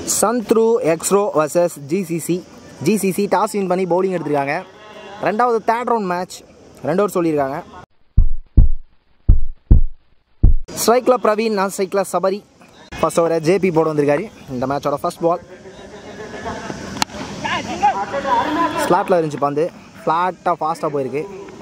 சந்த்ரு எக்ஸ்ரோ versus GCC GCC toss win பண்ணி bowling எடுத்திருக்காங்க ரெண்டாவது தேர்ட் ரவுண்ட் மேட்ச் ரெண்டு ஓவர் சொல்லியிருக்காங்க ஸ்ட்ரைக்கில் பிரவீன் நான் ஸ்ட்ரைக்கில் சபரி ஃபர்ஸ்ட் ஓவரை ஜேபி போட வந்திருக்காரு இந்த மேட்சோட ஃபர்ஸ்ட் பால் ஸ்லாட்டில் இருந்துச்சு பந்து ஃப்ளாட்டாக ஃபாஸ்ட்டாக போயிருக்கு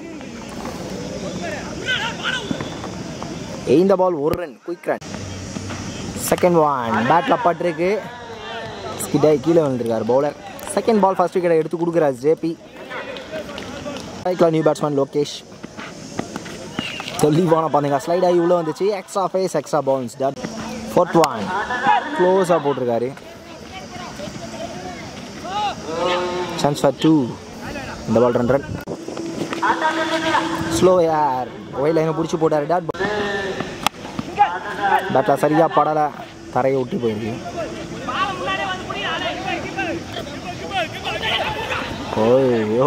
இந்த பால் ஒரு run quick run second one பேட்டில் பட்டிருக்கு ஸ்கிட்டாகி கீழே வந்துருக்காரு பவுலர் செகண்ட் பால் ஃபர்ஸ்ட் விக்கெட்டை எடுத்து கொடுக்குறாரு ஜேபி ஸ்ட்ரைக்கில் நியூ பேட்ஸ்மேன் லோகேஷ் தெளிவான பாருங்க ஸ்லைட் ஆகி உள்ளே வந்துச்சு extra pace extra bounce dot fourth one க்ளோஸாக போட்டிருக்காரு சான்ஸ் ஃபார் டூ இந்த பால் ரன் ரன் ஸ்லோ யார் ஒய் லைனை பிடிச்சி போட்டார் டாட் பேட்டில் சரியாக படலை தரையை ஒட்டி போயிருக்கு ஓய்யோ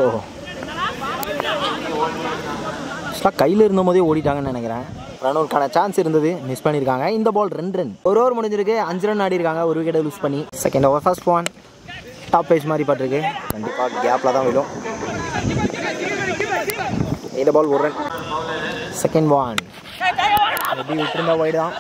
ஆக்சுவலாக கையில் இருந்த போதே ஓடிட்டாங்கன்னு நினைக்கிறேன் ரன் அவுட்கான சான்ஸ் இருந்தது மிஸ் பண்ணியிருக்காங்க இந்த பால் ரெண்டு ரன் ஒரு ஓவர் முடிஞ்சிருக்கு அஞ்சு ரன் ஆடி இருக்காங்க ஒரு விக்கெட்டை லூஸ் பண்ணி second over first one top face மாதிரி பட்டிருக்கு கண்டிப்பாக கேப்பில் தான் விழும் இந்த பால் ஒரு ரன் செகண்ட் ஒன் எப்படி விட்டுருந்தா வைடு தான்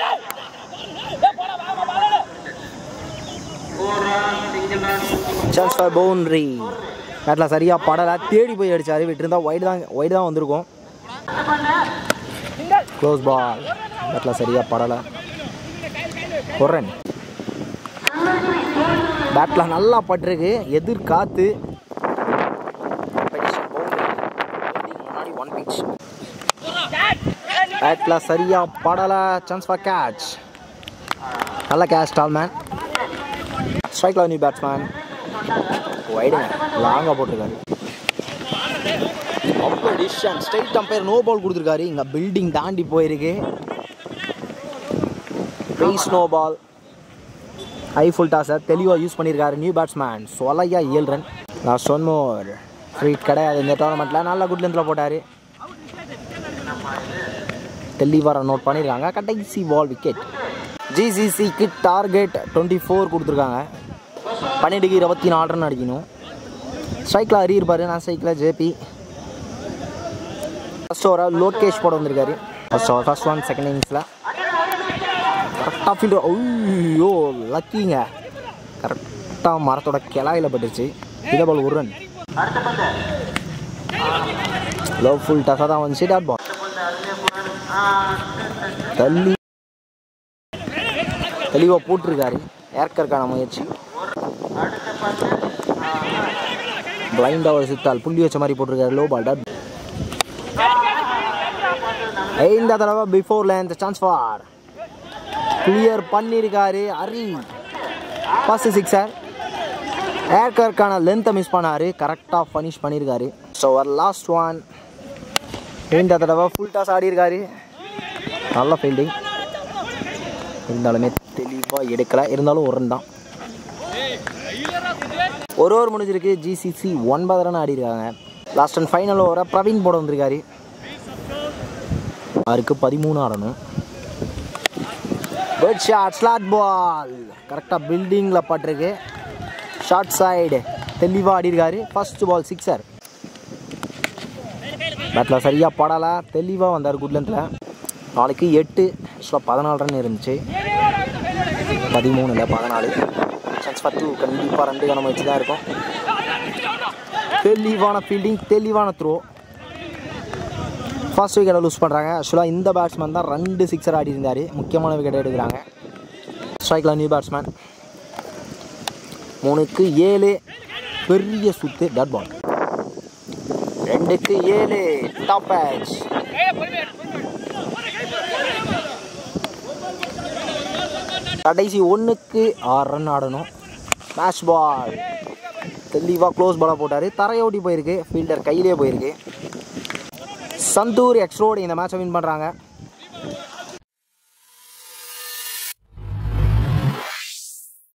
சான்ஸ் ஃபார் பவுண்ட்ரி பேட்டில் சரியாக படலை தேடி போய் அடிச்சாரு விட்டுருந்தா ஒயிட் தான் ஒயிட் தான் வந்திருக்கும் க்ளோஸ் பால் பேட்டில் சரியாக படலை ஒரு ரன் பேட்டில் நல்லா பட்டிருக்கு எதிர் காத்து முன்னாடி ஒன் பிச் பேட்டில் சரியாக படலை சான்ஸ் ஃபார் கேட்ச் நல்ல கேட்ச் டால் மேன் ஸ்ட்ரைக்கில் நியூ பேட்ஸ்மேன் வைடுங்க லாங்காக போட்டிருக்காரு அவ்வளோ decision straight umpire no ball கொடுத்துருக்காரு இங்கே பில்டிங் தாண்டி போயிருக்கு pace no ball high full டாஸை தெளிவாக யூஸ் பண்ணியிருக்காரு நியூ பேட்ஸ்மேன் சொலையா ஏழு run last one more free கிடையாது இந்த டோர்னமெண்ட்டில் நல்லா குட் லென்த்தில் போட்டார் தெளிவாக ரன் அவுட் பண்ணியிருக்காங்க கடைசி பால் விக்கெட் ஜிசிசிக்கு டார்கெட் டுவெண்ட்டி ஃபோர் கொடுத்துருக்காங்க பன்னெண்டுக்கு இருபத்தி நாலு ரன் அடிக்கணும் ஸ்ட்ரைக்கில் அரி இருப்பார் நான் ஸ்ட்ரைக்கில் ஜேபி ஃபஸ்ட் ஓவராக லோகேஷ் போட வந்திருக்காரு first over first one second இன்னிங்ஸில் கரெக்டாக ஃபீல்டு ஐயோ லக்கிங்க கரெக்டாக மரத்தோட கிளாயில் பட்டுருச்சு இதை பால் ஒரு ரன் லோ ஃபுல் டஃபாக தான் வந்துச்சு டாட் பால் தள்ளி தெளிவாக போட்டிருக்காரு ஏற்கற்கான முயற்சி பிளைண்ட் ஓவர் சித்தால் புள்ளி வச்ச மாதிரி போட்டிருக்காரு லோ பால் டாட் இந்த தடவை before land chance for clear பண்ணியிருக்காரு அரி ஃபர்ஸ்ட் சிக்ஸர் ஏர்கருக்கான லென்த்தை மிஸ் பண்ணார் கரெக்டாக ஃபனிஷ் பண்ணியிருக்காரு ஸோ ஒரு லாஸ்ட் ஒன் இந்த தடவை ஃபுல் டாஸ் ஆடியிருக்காரு நல்ல ஃபீல்டிங் இருந்தாலுமே தெளிவாக எடுக்கலை இருந்தாலும் ஒரு ரன் தான் ஒரு ஓவர் முடிஞ்சிருக்கு ஜிசிசி ஒன்பது ரன் ஆடிருக்காங்க லாஸ்ட் அண்ட் ஃபைனல் ஓவரை பிரவீன் போட வந்திருக்காரு அவருக்கு பதிமூணு ஆடணும் குட் ஷாட் ஸ்லாட் பால் கரெக்டாக பில்டிங்கில் பட்டிருக்கு ஷார்ட் சைடு தெளிவாக ஆடிருக்காரு ஃபர்ஸ்ட் பால் சிக்ஸர் பேட்டில் சரியாக படலை தெளிவாக வந்தார் குட்லந்தில் நாளைக்கு எட்டு ஆக்சுவலாக பதினாலு ரன் இருந்துச்சு பதிமூணு இல்லை பதினாலு சான்ஸ் ஃபார் டூ கண்டிப்பாக ரெண்டு கணம் வச்சு தான் இருக்கும் தெளிவான ஃபீல்டிங் தெளிவான த்ரோ ஃபர்ஸ்ட் விக்கெட்டை லூஸ் பண்ணுறாங்க ஆக்சுவலாக இந்த பேட்ஸ்மேன் தான் ரெண்டு சிக்ஸர் ஆடி இருந்தார் முக்கியமான விக்கெட் எடுக்கிறாங்க ஸ்ட்ரைக்கில் நியூ பேட்ஸ்மேன் மூணுக்கு ஏழு பெரிய சுத்து டாட் பால் ரெண்டுக்கு ஏழு டாப் பேட்ச் கடைசி ஒன்றுக்கு ஆறு ரன் ஆடணும் மேட்ச் பால் தெளிவாக க்ளோஸ் பாலாக போட்டார் தரையோட்டி போயிருக்கு ஃபீல்டர் கையிலே போயிருக்கு சந்தூர் எக்ஸ்ரோடு இந்த மேட்சை வின் பண்ணுறாங்க